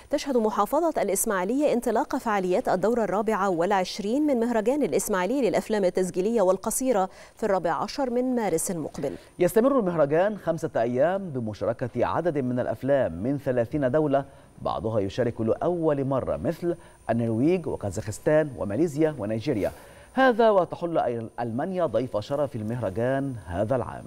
تشهد محافظة الإسماعيلية انطلاق فعاليات الدورة الرابعة والعشرين من مهرجان الإسماعيلي للأفلام التسجيلية والقصيرة في الرابع عشر من مارس المقبل يستمر المهرجان خمسة أيام بمشاركة عدد من الأفلام من 30 دولة بعضها يشارك لأول مرة مثل النرويج وكازاخستان وماليزيا ونيجيريا هذا وتحل ألمانيا ضيف شرف المهرجان هذا العام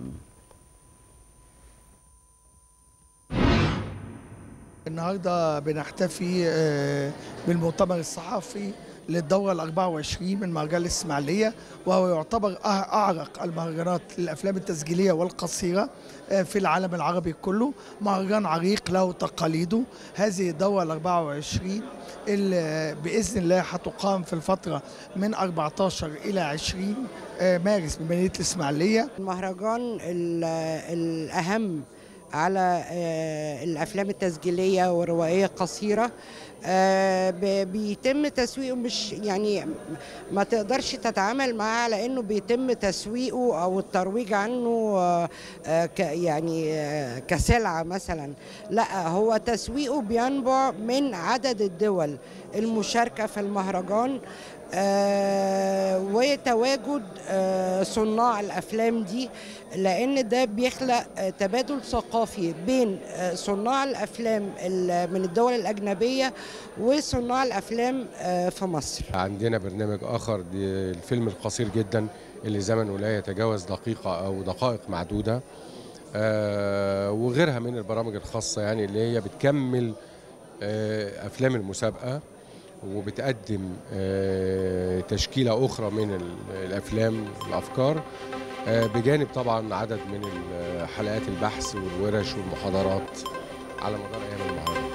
النهارده بنحتفي بالمؤتمر الصحفي للدورة ال 24 من مهرجان الإسماعيلية وهو يعتبر أعرق المهرجانات للأفلام التسجيلية والقصيرة في العالم العربي كله مهرجان عريق له تقاليده هذه الدورة ال 24 اللي بإذن الله هتقام في الفترة من 14 إلى 20 مارس بمدينة الإسماعيلية المهرجان الأهم على الافلام التسجيليه والروائيه القصيره بيتم تسويقه مش يعني ما تقدرش تتعامل معاه على انه بيتم تسويقه او الترويج عنه يعني كسلعه مثلا لا هو تسويقه بينبع من عدد الدول المشاركه في المهرجان آه وتواجد آه صناع الافلام دي لان ده بيخلق آه تبادل ثقافي بين آه صناع الافلام من الدول الاجنبيه وصناع الافلام آه في مصر عندنا برنامج اخر دي الفيلم القصير جدا اللي زمنه لا يتجاوز دقيقه او دقائق معدوده آه وغيرها من البرامج الخاصه يعني اللي هي بتكمل آه افلام المسابقه وبتقدم تشكيلة أخرى من الأفلام الأفكار بجانب طبعا عدد من حلقات البحث والورش والمحاضرات على مدار أيام المهرجان